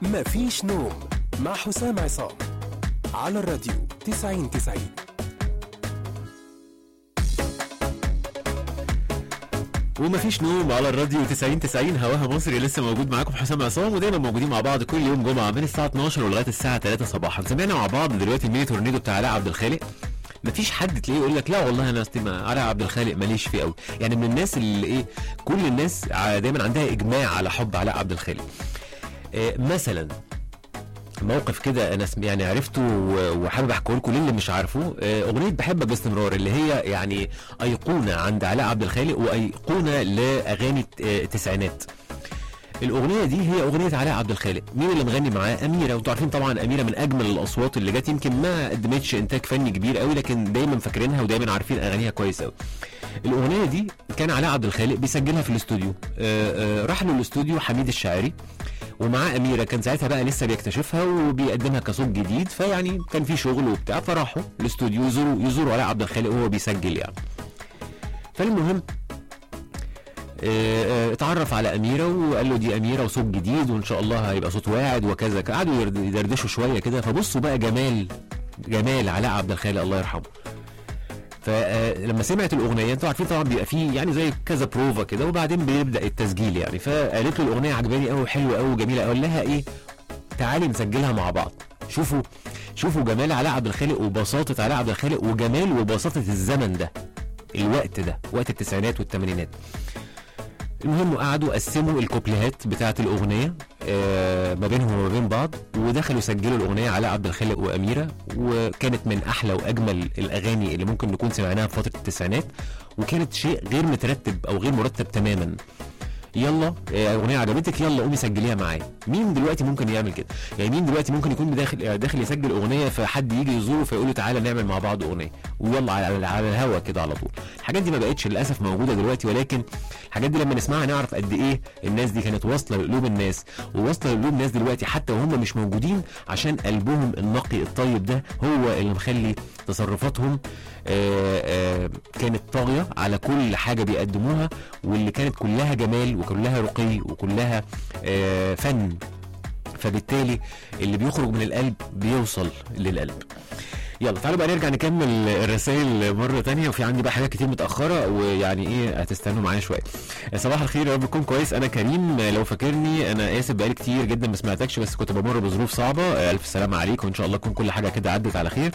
مفيش نوم مع حسام عصام على الراديو 90 90 ومفيش نوم على الراديو 90 90 هواها مصري لسه موجود معاكم حسام عصام ودايما موجودين مع بعض كل يوم جمعه من الساعه 12 ولغايه الساعه 3 صباحا سمعنا مع بعض دلوقتي الميني تورنيدو بتاع علاء عبد الخالق مفيش حد تلاقيه يقول لك لا والله انا أصل ما علاء عبد الخالق ماليش فيه قوي يعني من الناس اللي ايه كل الناس ع- دايما عندها اجماع على حب علاء عبد الخالق آه مثلا موقف كده انا سم- يعني عرفته و- وحابب احكيه لكم للي مش عارفه آه، اغنيه بحبك باستمرار اللي هي يعني ايقونه عند علاء عبد الخالق وايقونه لاغاني الت- آه، التسعينات الاغنيه دي هي اغنيه علاء عبد الخالق مين اللي مغني معاه اميره وانتوا عارفين طبعا اميره من اجمل الاصوات اللي جت يمكن ما قدمتش انتاج فني كبير قوي لكن دايما فاكرينها ودايما عارفين اغانيها كويس قوي الاغنيه دي كان علاء عبد الخالق بيسجلها في الاستوديو آه، آه، راح له الاستوديو حميد الشاعري ومعاه اميره كان ساعتها بقى لسه بيكتشفها وبيقدمها كصوت جديد فيعني كان في شغل وبتاع فراحوا الاستوديو يزوروا يزوروا علاء عبد الخالق وهو بيسجل يعني فالمهم آه، آه، اتعرف على اميره وقال له دي اميره وصوت جديد وان شاء الله هيبقى صوت واعد وكذا قعدوا يرد- يدردشوا شويه كده فبصوا بقى جمال جمال علاء عبد الخالق الله يرحمه فلما سمعت الاغنيه انتوا عارفين طبعا بيبقى فيه يعني زي كذا بروفا كده وبعدين بيبدا التسجيل يعني فقالت له الاغنيه عجباني قوي حلوه قوي وجميله قوي لها ايه تعالي نسجلها مع بعض شوفوا شوفوا جمال علاء عبد الخالق وبساطه علاء عبد الخالق وجمال وبساطه الزمن ده الوقت ده وقت التسعينات والثمانينات المهم قعدوا قسموا الكوبليهات بتاعه الاغنيه آه ما بينهم وما بين بعض ودخلوا سجلوا الاغنيه علاء عبد الخالق واميره وكانت من احلى واجمل الاغاني اللي ممكن نكون سمعناها في فتره التسعينات وكانت شيء غير مترتب او غير مرتب تماما يلا آه، اغنيه عجبتك يلا قومي سجليها معايا مين دلوقتي ممكن يعمل كده يعني مين دلوقتي ممكن يكون داخل آه، داخل يسجل اغنيه فحد يجي يزوره فيقول له تعالى نعمل مع بعض اغنيه ويلا على, على الهوا كده على طول الحاجات دي ما بقتش للاسف موجوده دلوقتي ولكن الحاجات دي لما نسمعها نعرف قد ايه الناس دي كانت واصله لقلوب الناس وواصله لقلوب الناس دلوقتي حتى وهم مش موجودين عشان قلبهم النقي الطيب ده هو اللي مخلي تصرفاتهم آه، آه، كانت طاغيه على كل حاجه بيقدموها واللي كانت كلها جمال وكلها رقي وكلها آه، فن فبالتالي اللي بيخرج من القلب بيوصل للقلب يلا تعالوا بقى نرجع نكمل الرسائل مرة تانية وفي عندي بقى حاجات كتير متأخرة ويعني ايه هتستنوا معايا شوية صباح الخير يا رب تكون كويس انا كريم لو فاكرني انا اسف بقالي كتير جدا ما سمعتكش بس كنت بمر بظروف صعبة الف سلامة عليك وان شاء الله تكون كل حاجة كده عدت على خير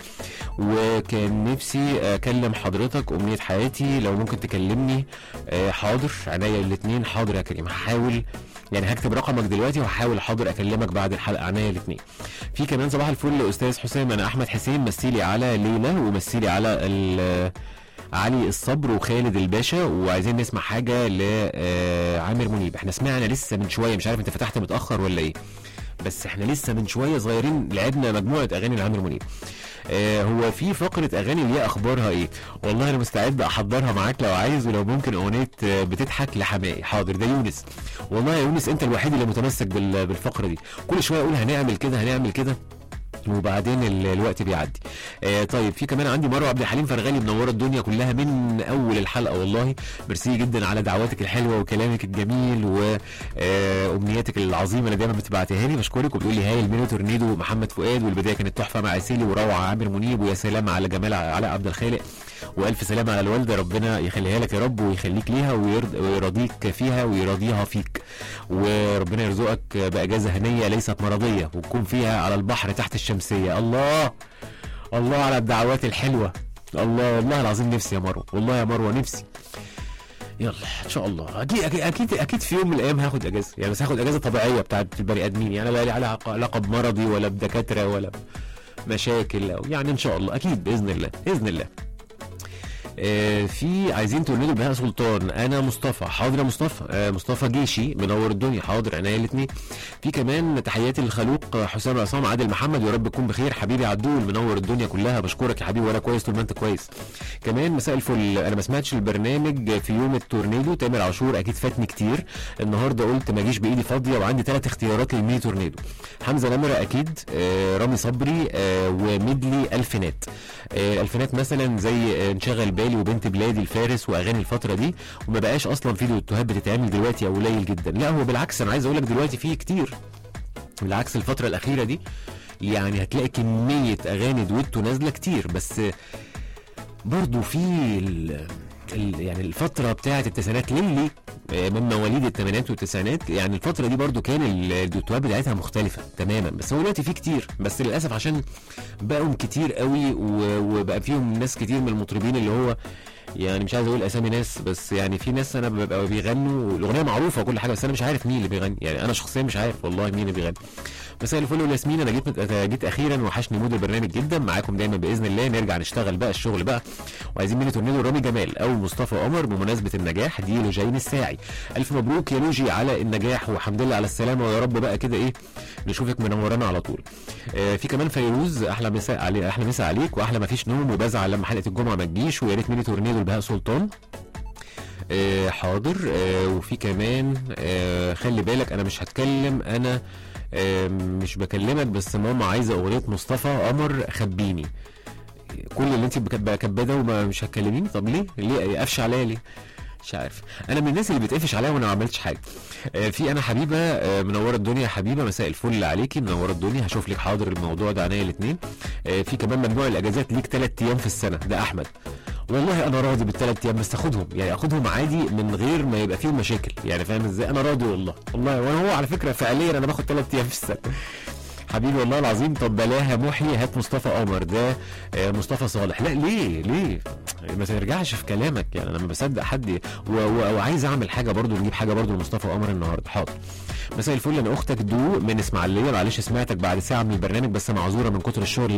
وكان نفسي اكلم حضرتك امنية حياتي لو ممكن تكلمني آه، حاضر عينيا الاتنين حاضر يا كريم هحاول يعني هكتب رقمك دلوقتي وهحاول حاضر اكلمك بعد الحلقه عينيا الاثنين في كمان صباح الفل استاذ حسام انا احمد حسين مثيلي على ليلى ومثيلي على ال- علي الصبر وخالد الباشا وعايزين نسمع حاجه لعامر منيب احنا سمعنا لسه من شويه مش عارف انت فتحت متاخر ولا ايه بس احنا لسه من شويه صغيرين لعبنا مجموعه اغاني لعامر منيب آه هو في فقره اغاني اللي هي اخبارها ايه والله انا مستعد احضرها معاك لو عايز ولو ممكن اغنيه آه، بتضحك لحمائي حاضر ده يونس والله يا يونس انت الوحيد اللي متمسك بال- بالفقره دي كل شويه اقول هنعمل كده هنعمل كده وبعدين ال- الوقت بيعدي آه طيب في كمان عندي مروه عبد الحليم فرغالي منوره الدنيا كلها من اول الحلقه والله ميرسي جدا على دعواتك الحلوه وكلامك الجميل وامنياتك العظيمه اللي دايما بتبعتها لي بشكرك وبتقول لي هاي المينو تورنيدو محمد فؤاد والبدايه كانت تحفه مع عسيلي وروعه عامر منيب ويا سلام على جمال علاء عبد الخالق والف سلامه على الوالده ربنا يخليها لك يا رب ويخليك ليها ويرض- ويرضيك فيها ويرضيها فيك وربنا يرزقك باجازه هنيه ليست مرضيه وتكون فيها على البحر تحت الشمسيه الله الله على الدعوات الحلوه الله والله العظيم نفسي يا مروه والله يا مروه نفسي يلا ان شاء الله اكيد اكيد اكيد, أكيد في يوم من الايام هاخد اجازه يعني بس هاخد اجازه طبيعيه بتاعت البني ادمين يعني لا لي علاقه علاقة بمرضي ولا بدكاتره ولا مشاكل أو يعني ان شاء الله اكيد باذن الله باذن الله آه، في عايزين تورنيدو بهاء سلطان انا مصطفى حاضر يا مصطفى آه، مصطفى جيشي منور الدنيا حاضر عينيا الاثنين في كمان تحياتي للخلوق آه، حسام عصام عادل محمد يا رب تكون بخير حبيبي عدول منور الدنيا كلها بشكرك يا حبيبي وانا كويس طول ما انت كويس كمان مساء الفل انا ما سمعتش البرنامج في يوم التورنيدو تامر عاشور اكيد فاتني كتير النهارده قلت ما اجيش بايدي فاضيه وعندي ثلاث اختيارات للميني تورنيدو حمزه نمره اكيد آه، رامي صبري آه، وميدلي الفينات آه، الفينات مثلا زي آه، انشغل بالي وبنت بلادي الفارس واغاني الفتره دي وما بقاش اصلا في دوتوهات بتتعمل دلوقتي او قليل جدا لا هو بالعكس انا عايز اقول لك دلوقتي في كتير بالعكس الفتره الاخيره دي يعني هتلاقي كميه اغاني دويتو نازله كتير بس برضو في ال ال يعني الفترة بتاعة التسعينات للي آه، من مواليد الثمانينات والتسعينات يعني الفترة دي برضو كان ال- الدوتوات بتاعتها مختلفة تماما بس هو دلوقتي في كتير بس للأسف عشان بقوا كتير قوي و- وبقى فيهم ناس كتير من المطربين اللي هو يعني مش عايز اقول اسامي ناس بس يعني في ناس انا ببقى بيغنوا الاغنيه معروفه وكل حاجه بس انا مش عارف مين اللي بيغني يعني انا شخصيا مش عارف والله مين اللي بيغني مساء الفل والياسمين انا جيت مت... جيت اخيرا وحشني مود البرنامج جدا معاكم دايما باذن الله نرجع نشتغل بقى الشغل بقى وعايزين ميني تورنيدو رامي جمال او مصطفى قمر بمناسبه النجاح دي لوجين الساعي الف مبروك يا لوجي على النجاح والحمد لله على السلامه ويا رب بقى كده ايه نشوفك منورانا على طول آه في كمان فيروز احلى مساء علي احلى مساء عليك واحلى ما فيش نوم وبزعل لما حلقه الجمعه ما تجيش ويا ريت ميني تورنيدو لبهاء سلطان آه حاضر آه وفي كمان آه خلي بالك انا مش هتكلم انا آه مش بكلمك بس ماما عايزه اغنيه مصطفى قمر خبيني كل اللي انت كاتباه ده وما مش هتكلميني طب ليه ليه قفش عليا ليه مش عارف انا من الناس اللي بتقفش عليا وانا ما عملتش حاجه آه في انا حبيبه آه منوره الدنيا يا حبيبه مساء الفل عليكي منوره الدنيا هشوف لك حاضر الموضوع ده عينيا الاثنين آه في كمان مجموع الاجازات ليك ثلاث ايام في السنه ده احمد والله انا راضي بالثلاث ايام بس اخدهم يعني اخدهم عادي من غير ما يبقى فيهم مشاكل يعني فاهم ازاي انا راضي والله والله وانا هو على فكره فعليا انا باخد ثلاث ايام في السنه حبيبي والله العظيم طب بلاها محي هات مصطفى قمر ده آه، مصطفى صالح لا ليه ليه ما ترجعش في كلامك يعني انا ما بصدق حد و- و- وعايز اعمل حاجه برضو نجيب حاجه برضو لمصطفى قمر النهارده حاضر مساء الفل انا اختك دو من اسماعيليه معلش سمعتك بعد ساعه من البرنامج بس معذوره من كتر الشغل